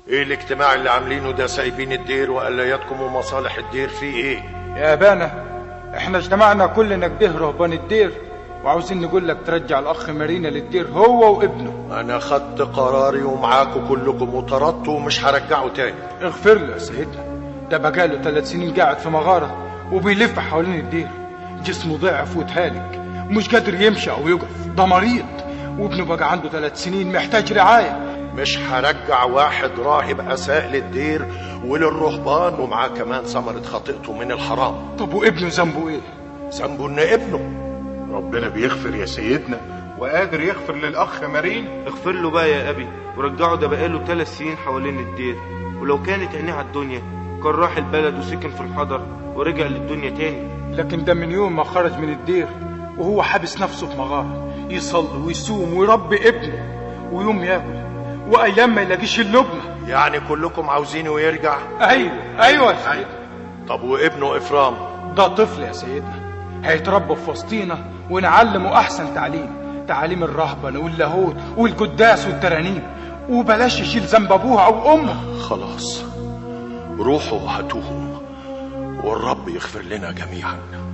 ايه الاجتماع اللي عاملينه ده سايبين الدير وقلاياتكم ومصالح الدير فيه ايه يا ابانا احنا اجتمعنا كلنا كده رهبان الدير وعاوزين نقول لك ترجع الاخ مارينا للدير هو وابنه انا خدت قراري ومعاكم كلكم وطردته ومش هرجعه تاني اغفر له يا سيدنا ده بقاله ثلاث سنين قاعد في مغارة وبيلف حوالين الدير جسمه ضعف وتهالك مش قادر يمشي او يقف ده مريض وابنه بقى عنده ثلاث سنين محتاج رعاية مش هرجع واحد راهب اساء للدير وللرهبان ومعاه كمان ثمرة خطيئته من الحرام طب وابنه ذنبه ايه ذنبه ان ابنه ربنا بيغفر يا سيدنا وقادر يغفر للأخ مارين اغفر له بقى يا أبي ورجعه ده بقاله ثلاث سنين حوالين الدير ولو كانت عينيه على الدنيا كان راح البلد وسكن في الحضر ورجع للدنيا تاني لكن ده من يوم ما خرج من الدير وهو حابس نفسه في مغارة يصلي ويصوم ويربي ابنه ويوم ياكل وايام ما يلاقيش اللقمة يعني كلكم عاوزينه يرجع ايوه ايوه يا سيدنا طب وابنه افرام ده طفل يا سيدنا هيتربى في وسطينا ونعلمه احسن تعليم تعاليم الرهبنة واللاهوت والقداس والترانيم وبلاش يشيل ذنب ابوه او امه خلاص روحوا هاتوهم والرب يغفر لنا جميعا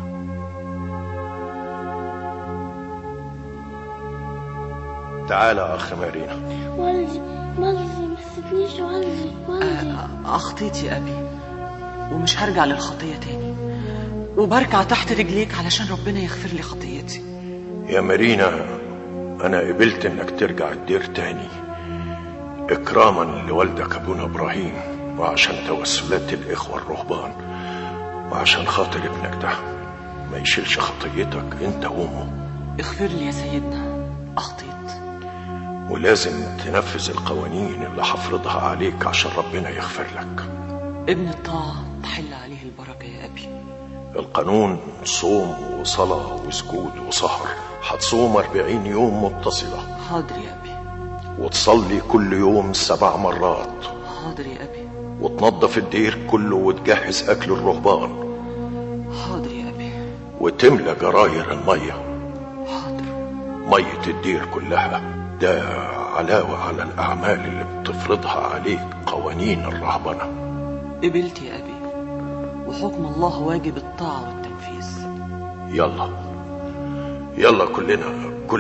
تعال يا اخ مارينا والدي والدي ما تسيبنيش والدي والدي أخطيت يا أبي ومش هرجع للخطية تاني وبركع تحت رجليك علشان ربنا يغفر لي خطيتي يا مارينا انا قبلت انك ترجع الدير تاني اكراما لوالدك ابونا ابراهيم وعشان توسلات الاخوه الرهبان وعشان خاطر ابنك ده ما يشيلش خطيتك انت وامه اغفر لي يا سيدنا أخطيت ولازم تنفذ القوانين اللي هفرضها عليك عشان ربنا يغفر لك ابن الطاعة تحل عليه البركة يا أبي القانون صوم وصلاة وسجود وسهر هتصوم أربعين يوم متصلة حاضر يا أبي وتصلي كل يوم سبع مرات حاضر يا أبي وتنظف الدير كله وتجهز أكل الرهبان حاضر يا أبي وتملى جراير المية حاضر مية الدير كلها ده علاوة على الأعمال اللي بتفرضها عليك قوانين الرهبنة قبلت يا أبي وحكم الله واجب الطاعة والتنفيذ يلا يلا كلنا